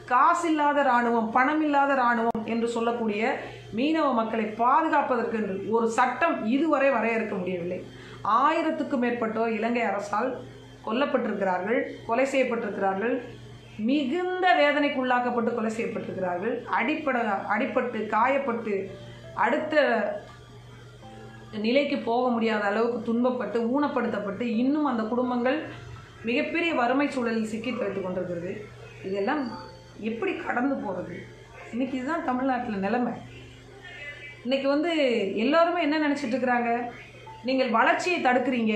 காசு இல்லாத இராணுவம் பணம் இல்லாத இராணுவம் என்று சொல்லக்கூடிய மீனவ மக்களை பாதுகாப்பதற்கு என்று ஒரு சட்டம் இதுவரை வரையறுக்க முடியவில்லை ஆயிரத்துக்கும் மேற்பட்டோர் இலங்கை அரசால் கொல்லப்பட்டிருக்கிறார்கள் கொலை செய்யப்பட்டிருக்கிறார்கள் மிகுந்த வேதனைக்குள்ளாக்கப்பட்டு கொலை செய்யப்பட்டிருக்கிறார்கள் அடிப்பட அடிபட்டு காயப்பட்டு அடுத்த நிலைக்கு போக முடியாத அளவுக்கு துன்பப்பட்டு ஊனப்படுத்தப்பட்டு இன்னும் அந்த குடும்பங்கள் மிகப்பெரிய வறுமை சூழலில் சிக்கி தவித்துக் கொண்டிருக்கிறது இதெல்லாம் எப்படி கடந்து போகிறது இன்னைக்கு இதுதான் தமிழ்நாட்டில் நிலைமை இன்னைக்கு வந்து எல்லாருமே என்ன நினச்சிட்டு இருக்கிறாங்க நீங்கள் வளர்ச்சியை தடுக்கிறீங்க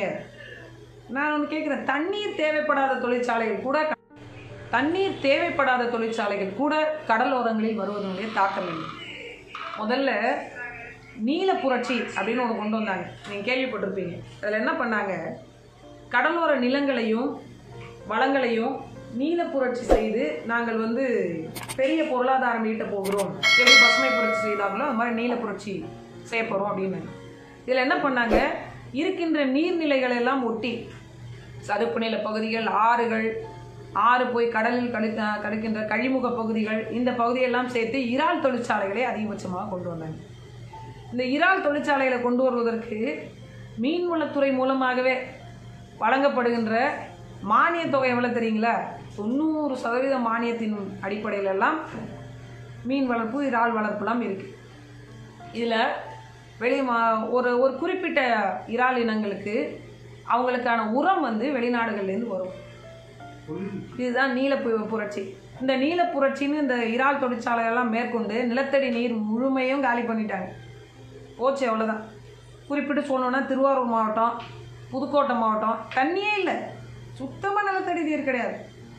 நான் ஒன்று கேட்குறேன் தண்ணீர் தேவைப்படாத தொழிற்சாலைகள் கூட தண்ணீர் தேவைப்படாத தொழிற்சாலைகள் கூட கடலோரங்களில் வருவதனுடைய தாக்கம் இல்லை முதல்ல நீல புரட்சி அப்படின்னு ஒன்று கொண்டு வந்தாங்க நீங்கள் கேள்விப்பட்டிருப்பீங்க அதில் என்ன பண்ணாங்க கடலோர நிலங்களையும் வளங்களையும் நீல புரட்சி செய்து நாங்கள் வந்து பெரிய பொருளாதாரம் ஈட்ட போகிறோம் எப்படி பசுமை புரட்சி செய்தாங்களோ அது மாதிரி நீல புரட்சி செய்ய போகிறோம் அப்படின்னு இதில் என்ன பண்ணாங்க இருக்கின்ற நீர்நிலைகளை எல்லாம் ஒட்டி சதுப்பு நில பகுதிகள் ஆறுகள் ஆறு போய் கடலில் கழு கலக்கின்ற கழிமுக பகுதிகள் இந்த பகுதியெல்லாம் சேர்த்து இறால் தொழிற்சாலைகளை அதிகபட்சமாக கொண்டு வந்தாங்க இந்த இறால் தொழிற்சாலைகளை கொண்டு வருவதற்கு மீன்வளத்துறை மூலமாகவே வழங்கப்படுகின்ற மானிய தொகை எவ்வளோ தெரியுங்களா தொண்ணூறு சதவீத மானியத்தின் அடிப்படையில் எல்லாம் மீன் வளர்ப்பு இறால் வளர்ப்புலாம் இருக்குது இதில் வெளி மா ஒரு ஒரு குறிப்பிட்ட இறால் இனங்களுக்கு அவங்களுக்கான உரம் வந்து வெளிநாடுகள்லேருந்து வரும் இதுதான் நீல பு- புரட்சி இந்த நீல புரட்சின்னு இந்த இறால் தொழிற்சாலையெல்லாம் மேற்கொண்டு நிலத்தடி நீர் முழுமையும் காலி பண்ணிட்டாங்க போச்சு அவ்வளோதான் குறிப்பிட்டு சொல்லணும்னா திருவாரூர் மாவட்டம் புதுக்கோட்டை மாவட்டம் தண்ணியே இல்லை சுத்தமாக நிலத்தடி நீர் கிடையாது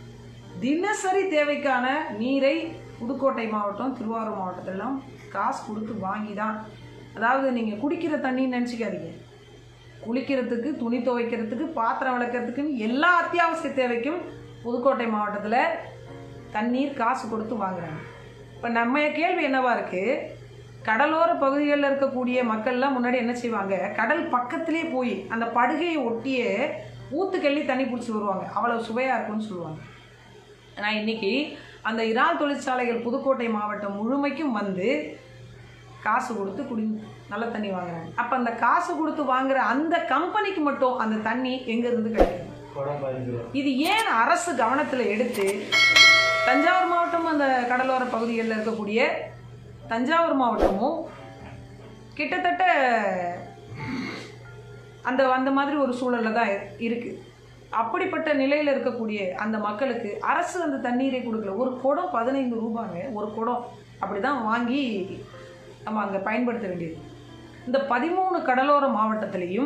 தினசரி தேவைக்கான நீரை புதுக்கோட்டை மாவட்டம் திருவாரூர் மாவட்டத்திலலாம் காசு கொடுத்து வாங்கி தான் அதாவது நீங்கள் குடிக்கிற தண்ணின்னு நினச்சிக்காதீங்க குளிக்கிறதுக்கு துணி துவைக்கிறதுக்கு பாத்திரம் விளக்கிறதுக்குன்னு எல்லா அத்தியாவசிய தேவைக்கும் புதுக்கோட்டை மாவட்டத்தில் தண்ணீர் காசு கொடுத்து வாங்குறாங்க இப்போ நம்ம கேள்வி என்னவா இருக்குது கடலோர பகுதிகளில் இருக்கக்கூடிய மக்கள்லாம் முன்னாடி என்ன செய்வாங்க கடல் பக்கத்திலே போய் அந்த படுகையை ஒட்டியே ஊத்துக்கள்ளி தண்ணி பிடிச்சி வருவாங்க அவ்வளவு சுவையாக இருக்கும்னு சொல்லுவாங்க ஆனால் இன்னைக்கு அந்த இறால் தொழிற்சாலைகள் புதுக்கோட்டை மாவட்டம் முழுமைக்கும் வந்து காசு கொடுத்து குடி நல்ல தண்ணி வாங்குறாங்க அப்போ அந்த காசு கொடுத்து வாங்குற அந்த கம்பெனிக்கு மட்டும் அந்த தண்ணி எங்கேருந்து கிடைக்குது குடம் பதினஞ்சு ரூபா இது ஏன் அரசு கவனத்தில் எடுத்து தஞ்சாவூர் மாவட்டம் அந்த கடலோர பகுதிகளில் இருக்கக்கூடிய தஞ்சாவூர் மாவட்டமும் கிட்டத்தட்ட அந்த அந்த மாதிரி ஒரு சூழலில் தான் இருக்குது அப்படிப்பட்ட நிலையில் இருக்கக்கூடிய அந்த மக்களுக்கு அரசு அந்த தண்ணீரை கொடுக்கல ஒரு குடம் பதினைந்து ரூபாங்க ஒரு குடம் அப்படி தான் வாங்கி நம்ம அங்கே பயன்படுத்த வேண்டியது இந்த பதிமூணு கடலோர மாவட்டத்திலையும்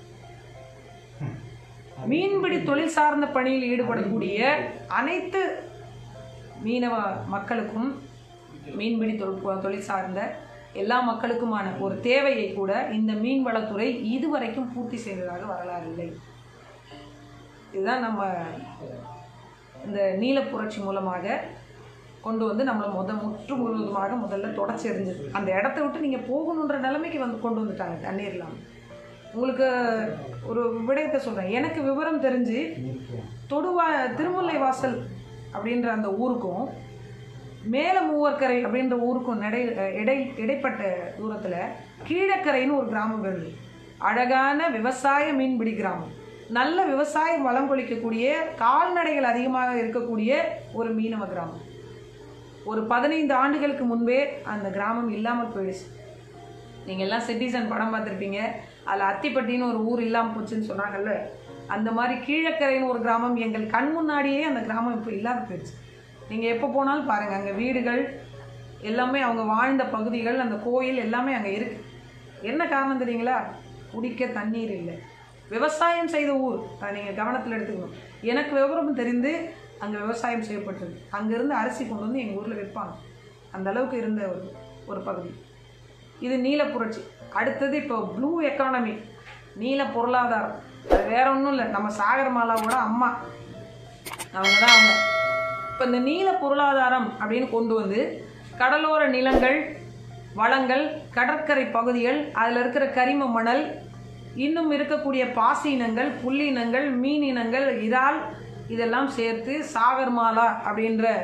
மீன்பிடி தொழில் சார்ந்த பணியில் ஈடுபடக்கூடிய அனைத்து மீனவ மக்களுக்கும் மீன்பிடி தொழில் தொழில் சார்ந்த எல்லா மக்களுக்குமான ஒரு தேவையை கூட இந்த மீன்வளத்துறை இதுவரைக்கும் பூர்த்தி செய்ததாக வரலாறு இல்லை இதுதான் நம்ம இந்த நீல புரட்சி மூலமாக கொண்டு வந்து நம்மளை முத முற்று முழுவதுமாக முதல்ல தொடச்சி எறிஞ்சது அந்த இடத்த விட்டு நீங்கள் போகணுன்ற நிலைமைக்கு வந்து கொண்டு வந்துட்டாங்க தண்ணீர் இல்லாமல் உங்களுக்கு ஒரு விடயத்தை சொல்கிறேன் எனக்கு விவரம் தெரிஞ்சு தொடுவா திருமுல்லை வாசல் அப்படின்ற அந்த ஊருக்கும் மேல மூவர்கரை அப்படின்ற ஊருக்கும் நடை இடை இடைப்பட்ட தூரத்தில் கீழக்கரைன்னு ஒரு கிராமம் வருது அழகான விவசாய மீன்பிடி கிராமம் நல்ல விவசாயம் வளம் கொளிக்கக்கூடிய கால்நடைகள் அதிகமாக இருக்கக்கூடிய ஒரு மீனவ கிராமம் ஒரு பதினைந்து ஆண்டுகளுக்கு முன்பே அந்த கிராமம் இல்லாமல் போயிடுச்சு நீங்கள் எல்லாம் சிட்டிசன் படம் பார்த்துருப்பீங்க அதில் அத்திப்பட்டின்னு ஒரு ஊர் இல்லாமல் போச்சுன்னு சொன்னாங்கல்ல அந்த மாதிரி கீழக்கரைன்னு ஒரு கிராமம் எங்கள் கண் முன்னாடியே அந்த கிராமம் இப்போ இல்லாத போயிடுச்சு நீங்கள் எப்போ போனாலும் பாருங்கள் அங்கே வீடுகள் எல்லாமே அவங்க வாழ்ந்த பகுதிகள் அந்த கோயில் எல்லாமே அங்கே இருக்குது என்ன காரணம் தெரியுங்களா குடிக்க தண்ணீர் இல்லை விவசாயம் செய்த ஊர் அதை நீங்கள் கவனத்தில் எடுத்துக்கணும் எனக்கு விவரம் தெரிந்து அங்கே விவசாயம் செய்யப்பட்டது அங்கேருந்து அரிசி கொண்டு வந்து எங்கள் ஊரில் விற்பாங்க அந்த அளவுக்கு இருந்த ஒரு ஒரு பகுதி இது நீல புரட்சி அடுத்தது இப்போ ப்ளூ எக்கானமி நீல பொருளாதாரம் அது வேற ஒன்றும் இல்லை நம்ம சாகர் மாலாவோட அம்மா அவங்க தான் அவங்க இப்போ இந்த நீல பொருளாதாரம் அப்படின்னு கொண்டு வந்து கடலோர நிலங்கள் வளங்கள் கடற்கரை பகுதிகள் அதில் இருக்கிற கரிம மணல் இன்னும் இருக்கக்கூடிய பாசி இனங்கள் புல்லினங்கள் மீன் இனங்கள் இறால் இதெல்லாம் சேர்த்து சாகர்மாலா அப்படின்ற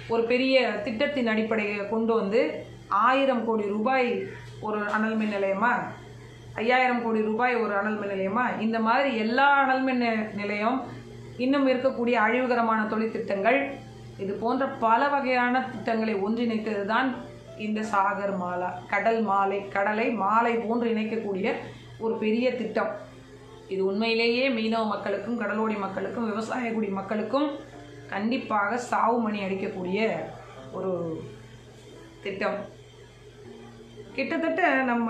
ஒரு பெரிய திட்டத்தின் அடிப்படையை கொண்டு வந்து ஆயிரம் கோடி ரூபாய் ஒரு அனல் மின் நிலையமா ஐயாயிரம் கோடி ரூபாய் ஒரு அனல் மின் நிலையமா இந்த மாதிரி எல்லா அனல் மின் நி- நிலையம் இன்னும் இருக்கக்கூடிய அழிவுகரமான தொழிற்திட்டங்கள் இது போன்ற பல வகையான திட்டங்களை ஒன்றிணைத்தது தான் இந்த சாகர் மாலா கடல் மாலை கடலை மாலை போன்று இணைக்கக்கூடிய ஒரு பெரிய திட்டம் இது உண்மையிலேயே மீனவ மக்களுக்கும் கடலோடி மக்களுக்கும் விவசாய குடி மக்களுக்கும் கண்டிப்பாக சாவு மணி அடிக்கக்கூடிய ஒரு திட்டம் கிட்டத்தட்ட நம்ம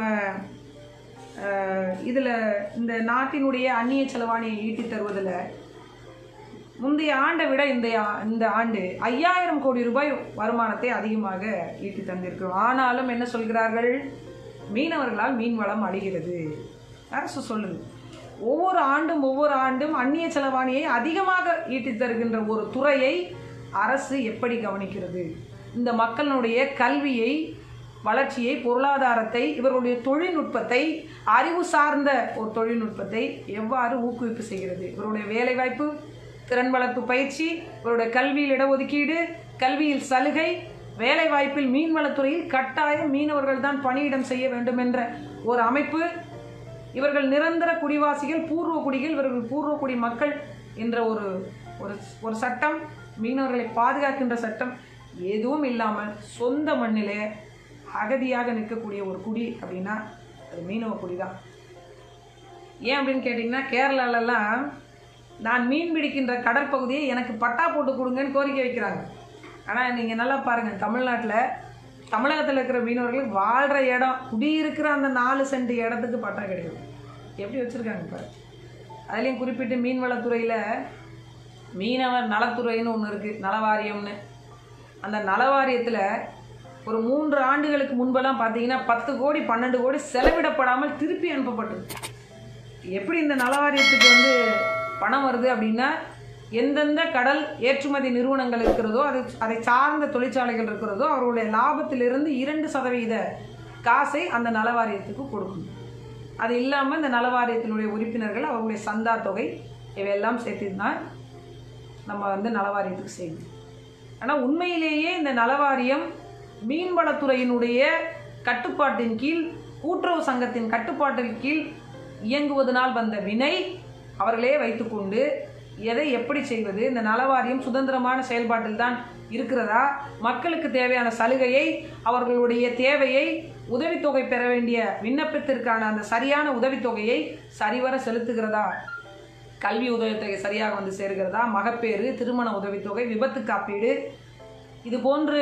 இதில் இந்த நாட்டினுடைய அந்நிய செலவாணியை ஈட்டித் தருவதில் முந்தைய ஆண்டை விட இந்த ஆ- இந்த ஆண்டு ஐயாயிரம் கோடி ரூபாய் வருமானத்தை அதிகமாக ஈட்டி தந்திருக்கிறோம் ஆனாலும் என்ன சொல்கிறார்கள் மீனவர்களால் மீன் வளம் அழிகிறது அரசு சொல்லுது ஒவ்வொரு ஆண்டும் ஒவ்வொரு ஆண்டும் அந்நிய செலவாணியை அதிகமாக ஈட்டி தருகின்ற ஒரு துறையை அரசு எப்படி கவனிக்கிறது இந்த மக்களுடைய கல்வியை வளர்ச்சியை பொருளாதாரத்தை இவர்களுடைய தொழில்நுட்பத்தை அறிவு சார்ந்த ஒரு தொழில்நுட்பத்தை எவ்வாறு ஊக்குவிப்பு செய்கிறது இவருடைய வேலைவாய்ப்பு திறன் வளர்ப்பு பயிற்சி இவருடைய கல்வியில் இடஒதுக்கீடு கல்வியில் சலுகை வேலைவாய்ப்பில் மீன்வளத்துறையில் கட்டாயம் மீனவர்கள் தான் பணியிடம் செய்ய வேண்டும் என்ற ஒரு அமைப்பு இவர்கள் நிரந்தர குடிவாசிகள் பூர்வ குடிகள் இவர்கள் பூர்வ குடி மக்கள் என்ற ஒரு ஒரு ஒரு சட்டம் மீனவர்களை பாதுகாக்கின்ற சட்டம் எதுவும் இல்லாமல் சொந்த மண்ணிலே அகதியாக நிற்கக்கூடிய ஒரு குடி அப்படின்னா அது மீனவ குடி தான் ஏன் அப்படின்னு கேட்டிங்கன்னா கேரளாலலாம் நான் மீன் பிடிக்கின்ற கடற்பகுதியை எனக்கு பட்டா போட்டு கொடுங்கன்னு கோரிக்கை வைக்கிறாங்க ஆனால் நீங்கள் நல்லா பாருங்கள் தமிழ்நாட்டில் தமிழகத்தில் இருக்கிற மீனவர்களுக்கு வாழ்கிற இடம் குடியிருக்கிற அந்த நாலு சென்ட் இடத்துக்கு பட்டா கிடையாது எப்படி வச்சுருக்காங்க பாரு அதுலேயும் குறிப்பிட்டு மீன்வளத்துறையில் மீனவர் நலத்துறைன்னு ஒன்று இருக்குது நலவாரியம்னு அந்த நலவாரியத்தில் ஒரு மூன்று ஆண்டுகளுக்கு முன்பெல்லாம் பார்த்தீங்கன்னா பத்து கோடி பன்னெண்டு கோடி செலவிடப்படாமல் திருப்பி அனுப்பப்பட்டது எப்படி இந்த நலவாரியத்துக்கு வந்து பணம் வருது அப்படின்னா எந்தெந்த கடல் ஏற்றுமதி நிறுவனங்கள் இருக்கிறதோ அது அதை சார்ந்த தொழிற்சாலைகள் இருக்கிறதோ அவர்களுடைய லாபத்திலிருந்து இரண்டு சதவீத காசை அந்த நலவாரியத்துக்கு கொடுக்கணும் அது இல்லாமல் இந்த நலவாரியத்தினுடைய உறுப்பினர்கள் அவர்களுடைய சந்தா தொகை இவையெல்லாம் சேர்த்து தான் நம்ம வந்து நலவாரியத்துக்கு செய்யணும் ஆனால் உண்மையிலேயே இந்த நலவாரியம் மீன்வளத்துறையினுடைய கட்டுப்பாட்டின் கீழ் கூட்டுறவு சங்கத்தின் கட்டுப்பாட்டின் கீழ் இயங்குவதனால் வந்த வினை அவர்களே வைத்துக்கொண்டு எதை எப்படி செய்வது இந்த நலவாரியம் சுதந்திரமான செயல்பாட்டில் தான் இருக்கிறதா மக்களுக்கு தேவையான சலுகையை அவர்களுடைய தேவையை உதவித்தொகை பெற வேண்டிய விண்ணப்பத்திற்கான அந்த சரியான உதவித்தொகையை சரிவர செலுத்துகிறதா கல்வி உதவித்தொகை சரியாக வந்து சேர்கிறதா மகப்பேறு திருமண உதவித்தொகை விபத்து காப்பீடு இது போன்று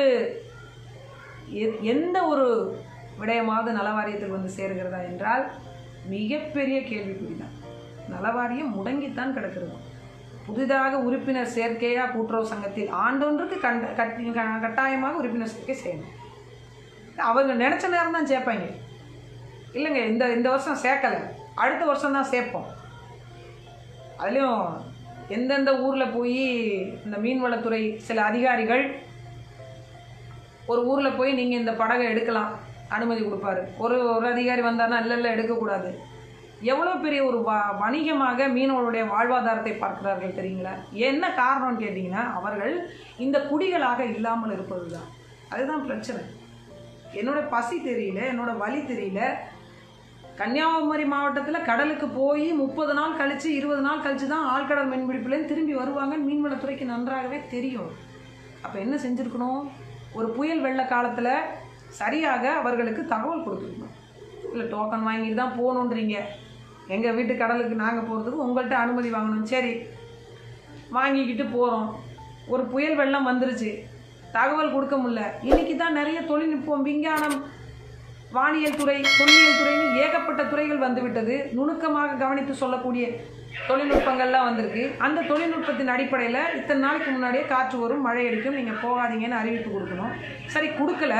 எ- எந்த ஒரு விடயமாவது நலவாரியத்தில் வந்து சேருகிறதா என்றால் மிகப்பெரிய கேள்விக்குறி தான் நலவாரியம் முடங்கித்தான் கிடக்கிறது புதிதாக உறுப்பினர் சேர்க்கையாக கூட்டுறவு சங்கத்தில் ஆண்டொன்றுக்கு கண்ட கட்டி க- கட்டாயமாக உறுப்பினர் சேர்க்கை செய்யணும் அவங்க நினச்ச நேரம் தான் சேர்ப்பாங்க இல்லைங்க இந்த இந்த வருஷம் சேர்க்கலை அடுத்த வருஷம் தான் சேர்ப்போம் அதுலேயும் எந்தெந்த ஊரில் போய் இந்த மீன்வளத்துறை சில அதிகாரிகள் ஒரு ஊரில் போய் நீங்கள் இந்த படகை எடுக்கலாம் அனுமதி கொடுப்பாரு ஒரு ஒரு அதிகாரி வந்தாருன்னா இல்லை இல்லை எடுக்கக்கூடாது எவ்வளோ பெரிய ஒரு வ வணிகமாக மீனவர்களுடைய வாழ்வாதாரத்தை பார்க்கிறார்கள் தெரியுங்களா என்ன காரணம்னு கேட்டிங்கன்னா அவர்கள் இந்த குடிகளாக இல்லாமல் இருப்பது தான் அதுதான் பிரச்சனை என்னோட பசி தெரியல என்னோட வலி தெரியல கன்னியாகுமரி மாவட்டத்தில் கடலுக்கு போய் முப்பது நாள் கழித்து இருபது நாள் கழித்து தான் ஆழ்கடல் மீன்பிடிப்புலேருந்து திரும்பி வருவாங்கன்னு மீன்வளத்துறைக்கு நன்றாகவே தெரியும் அப்போ என்ன செஞ்சுருக்கணும் ஒரு புயல் வெள்ள காலத்தில் சரியாக அவர்களுக்கு தகவல் கொடுத்துருக்கணும் இல்லை டோக்கன் வாங்கிட்டு தான் போகணுன்றீங்க எங்கள் வீட்டு கடலுக்கு நாங்கள் போகிறதுக்கு உங்கள்கிட்ட அனுமதி வாங்கணும் சரி வாங்கிக்கிட்டு போகிறோம் ஒரு புயல் வெள்ளம் வந்துருச்சு தகவல் கொடுக்க முடியல இன்னைக்கு தான் நிறைய தொழில்நுட்பம் விஞ்ஞானம் வானியல் துறை தொல்லியல் துறைன்னு ஏகப்பட்ட துறைகள் வந்துவிட்டது நுணுக்கமாக கவனித்து சொல்லக்கூடிய தொழில்நுட்பங்கள்லாம் வந்திருக்கு அந்த தொழில்நுட்பத்தின் அடிப்படையில் இத்தனை நாளைக்கு முன்னாடியே காற்று வரும் மழை அடிக்கும் நீங்கள் போகாதீங்கன்னு அறிவிப்பு கொடுக்கணும் சரி கொடுக்கல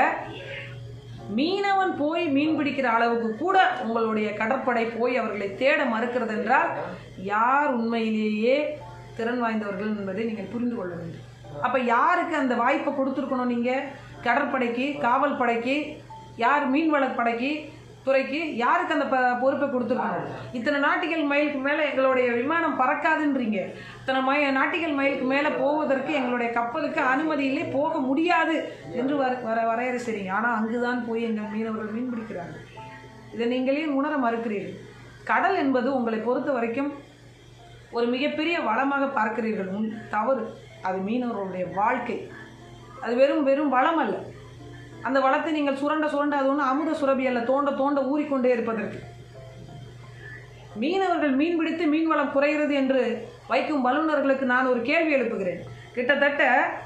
மீனவன் போய் மீன் பிடிக்கிற அளவுக்கு கூட உங்களுடைய கடற்படை போய் அவர்களை தேட மறுக்கிறது என்றால் யார் உண்மையிலேயே திறன் வாய்ந்தவர்கள் என்பதை நீங்கள் புரிந்து கொள்ள வேண்டும் அப்போ யாருக்கு அந்த வாய்ப்பை கொடுத்துருக்கணும் நீங்கள் கடற்படைக்கு காவல் படைக்கு யார் மீன்வளப் படைக்கு துறைக்கு யாருக்கு அந்த ப- பொறுப்பை கொடுத்துருக்கணும் இத்தனை நாட்டிகள் மைலுக்கு மேலே எங்களுடைய விமானம் பறக்காதுன்றீங்க இத்தனை மை நாட்டிகள் மைலுக்கு மேலே போவதற்கு எங்களுடைய கப்பலுக்கு அனுமதியிலே போக முடியாது என்று வர வர வரையறை செய்றீங்க ஆனால் அங்குதான் போய் எங்கள் மீனவர்கள் மீன் பிடிக்கிறார்கள் இதை நீங்களே உணர மறுக்கிறீர்கள் கடல் என்பது உங்களை பொறுத்த வரைக்கும் ஒரு மிகப்பெரிய வளமாக பார்க்கிறீர்கள் உன் தவறு அது மீனவர்களுடைய வாழ்க்கை அது வெறும் வெறும் வளம் அல்ல அந்த வளத்தை நீங்கள் சுரண்ட சுரண்ட அது ஒன்றும் அமுத சுரபி அல்ல தோண்ட தோண்ட ஊறிக்கொண்டே இருப்பதற்கு மீனவர்கள் மீன் பிடித்து மீன் வளம் குறைகிறது என்று வைக்கும் வல்லுநர்களுக்கு நான் ஒரு கேள்வி எழுப்புகிறேன் கிட்டத்தட்ட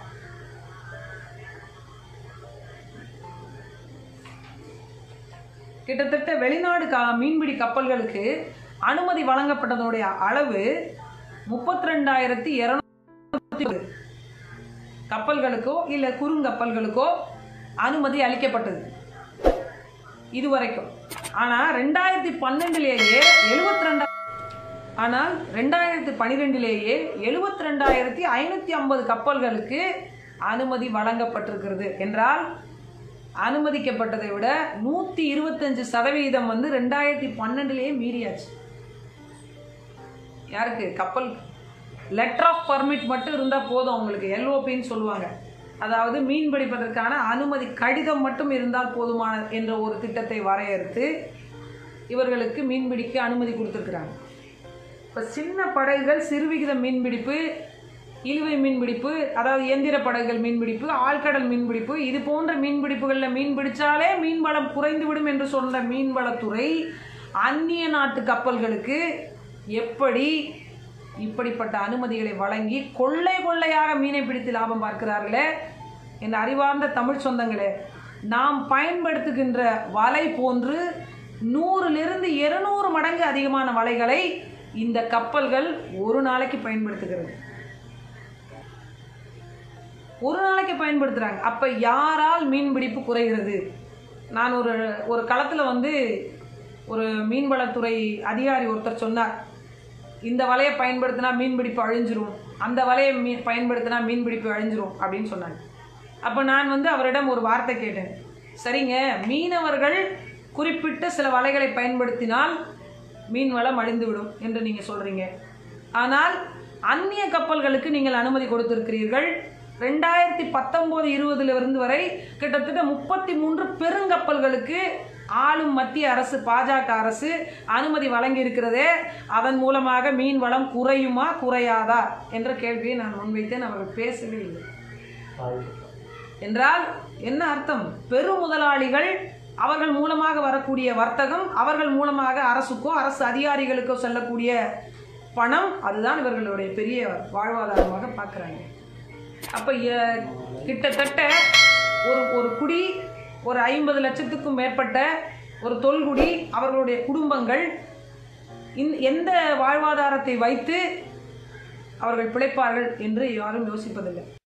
கிட்டத்தட்ட வெளிநாடு கா மீன்பிடி கப்பல்களுக்கு அனுமதி வழங்கப்பட்டதனுடைய அளவு முப்பத்தி ரெண்டாயிரத்தி இரநூத்தி கப்பல்களுக்கோ இல்லை குறுங்கப்பல்களுக்கோ அனுமதி அளிக்கப்பட்டது இதுவரைக்கும் ஆனால் ரெண்டாயிரத்தி பன்னெண்டுலேயே எழுபத்தி ரெண்டா ஆனால் ரெண்டாயிரத்தி பன்னிரெண்டிலேயே எழுபத்தி ரெண்டாயிரத்தி ஐநூற்றி ஐம்பது கப்பல்களுக்கு அனுமதி வழங்கப்பட்டிருக்கிறது என்றால் அனுமதிக்கப்பட்டதை விட நூற்றி இருபத்தஞ்சு சதவீதம் வந்து ரெண்டாயிரத்தி பன்னெண்டுலேயே மீறியாச்சு யாருக்கு கப்பல் லெட்டர் ஆஃப் பர்மிட் மட்டும் இருந்தால் போதும் அவங்களுக்கு எல்ஓபின்னு சொல்லுவாங்க அதாவது மீன் பிடிப்பதற்கான அனுமதி கடிதம் மட்டும் இருந்தால் போதுமான என்ற ஒரு திட்டத்தை வரையறுத்து இவர்களுக்கு மீன்பிடிக்க அனுமதி கொடுத்துருக்குறாங்க இப்போ சின்ன படகுகள் சிறுவிகித மீன்பிடிப்பு இழுவை மீன்பிடிப்பு அதாவது இயந்திர படகுகள் மீன்பிடிப்பு ஆழ்கடல் மீன்பிடிப்பு இது போன்ற மீன்பிடிப்புகளில் மீன் பிடிச்சாலே மீன்வளம் குறைந்துவிடும் என்று சொன்ன மீன்வளத்துறை அந்நிய நாட்டு கப்பல்களுக்கு எப்படி இப்படிப்பட்ட அனுமதிகளை வழங்கி கொள்ளை கொள்ளையாக மீனை பிடித்து லாபம் பார்க்கிறார்களே என் அறிவார்ந்த தமிழ் சொந்தங்களே நாம் பயன்படுத்துகின்ற வலை போன்று நூறிலிருந்து இருநூறு மடங்கு அதிகமான வலைகளை இந்த கப்பல்கள் ஒரு நாளைக்கு பயன்படுத்துகிறது ஒரு நாளைக்கு பயன்படுத்துகிறாங்க அப்போ யாரால் மீன்பிடிப்பு குறைகிறது நான் ஒரு ஒரு களத்தில் வந்து ஒரு மீன்வளத்துறை அதிகாரி ஒருத்தர் சொன்னார் இந்த வலையை பயன்படுத்தினா மீன்பிடிப்பு அழிஞ்சிரும் அந்த வலையை மீ பயன்படுத்தினா மீன்பிடிப்பு அழிஞ்சிரும் அப்படின்னு சொன்னாங்க அப்போ நான் வந்து அவரிடம் ஒரு வார்த்தை கேட்டேன் சரிங்க மீனவர்கள் குறிப்பிட்ட சில வலைகளை பயன்படுத்தினால் மீன் வளம் அழிந்துவிடும் என்று நீங்கள் சொல்கிறீங்க ஆனால் அந்நிய கப்பல்களுக்கு நீங்கள் அனுமதி கொடுத்திருக்கிறீர்கள் ரெண்டாயிரத்தி பத்தொம்போது இருபதுலேருந்து வரை கிட்டத்தட்ட முப்பத்தி மூன்று பெருங்கப்பல்களுக்கு ஆளும் மத்திய அரசு பாஜக அரசு அனுமதி வழங்கி இருக்கிறதே அதன் மூலமாக மீன் வளம் குறையுமா குறையாதா என்ற கேள்வியை நான் முன்வைத்தேன் அவர்கள் பேசவே இல்லை என்றால் என்ன அர்த்தம் பெருமுதலாளிகள் அவர்கள் மூலமாக வரக்கூடிய வர்த்தகம் அவர்கள் மூலமாக அரசுக்கோ அரசு அதிகாரிகளுக்கோ செல்லக்கூடிய பணம் அதுதான் இவர்களுடைய பெரிய வாழ்வாதாரமாக பார்க்குறாங்க அப்போ கிட்டத்தட்ட ஒரு ஒரு குடி ஒரு ஐம்பது லட்சத்துக்கும் மேற்பட்ட ஒரு தொல்குடி அவர்களுடைய குடும்பங்கள் இந் எந்த வாழ்வாதாரத்தை வைத்து அவர்கள் பிழைப்பார்கள் என்று யாரும் யோசிப்பதில்லை